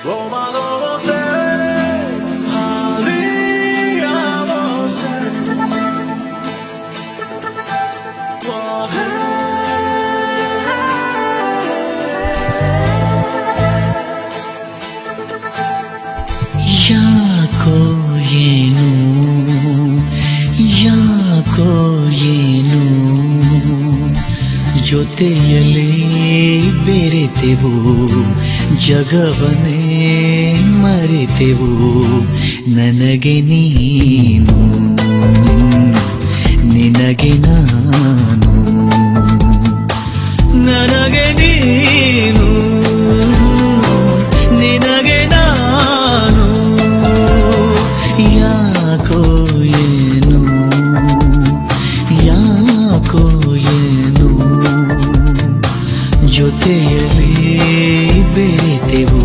Romano você, Maria você. ಯಾಕೋ ಏನು ಯಾಕೋ ಏನು ಜೊತೆಯಲ್ಲೇ ಬೆರೆತೆವು ಜಗವನ್ನೇ ಮರೆತೆವು ನನಗೆ ನೀನು ನಿನಗೆ ನಾನು ನನಗೆ ನೀನು ನಿನಗೆ ನಾನು ಯಾಕೋ ಏನು ಯಾಕೋ ಏನು ಜೊತೆಯಲ್ಲಿ ಬೆರೆತೆವು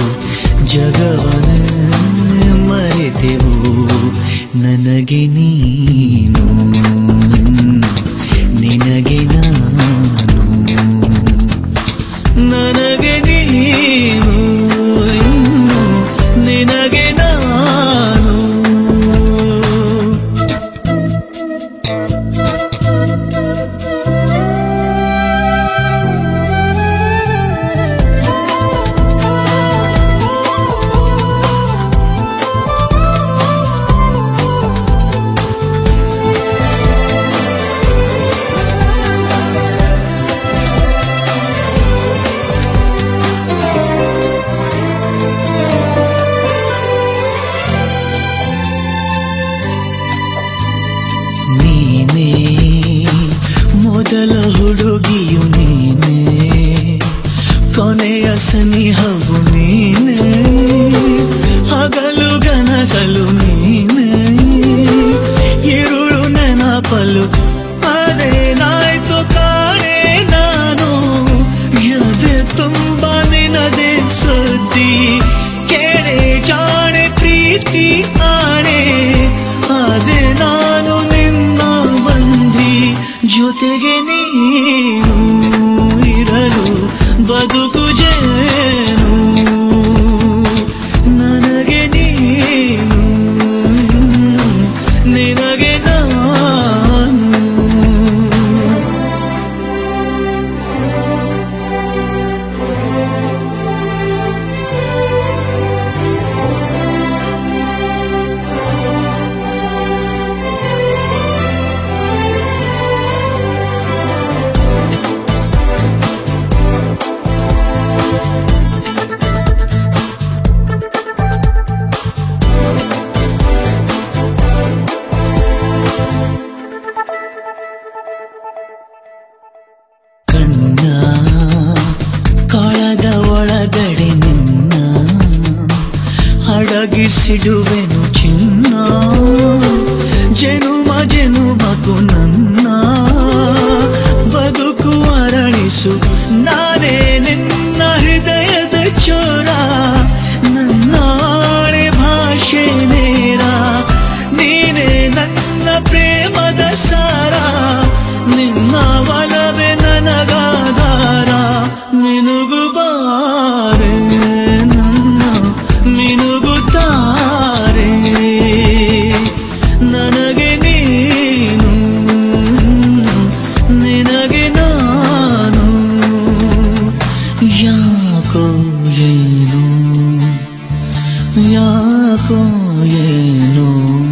ಜಗವನ್ನ ಮರೆತೆವು ನನಗೆ ನೀನು ನಿನಗೆ ನಾನು ನನಗೆ ನೀನು ಇನ್ನು ನಿನಗೆ ನಾನು ನೀನೇ ಮೊದಲ ಹುಡುಗಿಯು ನೀನೇ ಕೊನೆಯ ಸನಿಹವು ನೀನೇ ಹಗಲು ಗನಸಲು ನೀನೇ ಇರುಳು ನೆನಪಲು ಅದೇನಾಯ್ತು ಕಾಣೆ ನಾನು ಎದೆ ತುಂಬ ನಿನದೆ ಸುದ್ದಿ ಕೇಳೆ ಜಾಣೆ ಪ್ರೀತಿ ಆಣೆ ಅದೇ ನಾನು ನಿನ್ನ ಬಂದಿ ಜೊತೆಗೆ ನೀನು ಇರಲು ಬದುಕು ಜೇನು ನನಗೆ ನೀನು ನಿನಗೆ ನಾನು ಕಣ್ಣ ಕಾಳದ ಒಳಗಡೆ ನಿನ್ನ ಅಡಗಿಸಿಡುವೆನು ಚಿನ್ನ ಜನುಮ ಜನುಮಕು ನನ್ನ ಬದುಕು ಅರಳಿಸು ನಾನೇ ನಿನ್ನ ಹೃದಯದ ಚೋರ ನನ್ನ ಆಳೆ ಭಾಷೆ ನೇರ ನೀನೇ ನನ್ನ ಪ್ರೇಮದ ಸಾರ ನಿನ್ನ ಒಲವೇ ನನಗಾಧಾರ ಮಿನುಗುಬಾರೆ ನನ್ನ ಮಿನುಗುತ್ತಾರೆ ನನಗೆ ನೀನು ನಿನಗೆ ನಾನು ಯಾಕೋ ಏನು ಯಾಕೋ ಏನು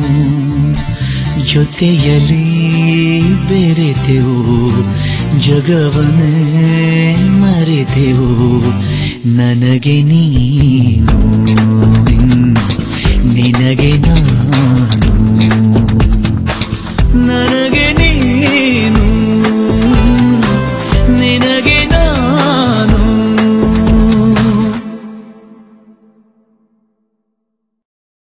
ಜೊತೆಯಲ್ಲಿ ಬೆರೆತೆವು ಜಗವನ್ನೇ ಮರೆತೆವು ನನಗೆ ನೀನು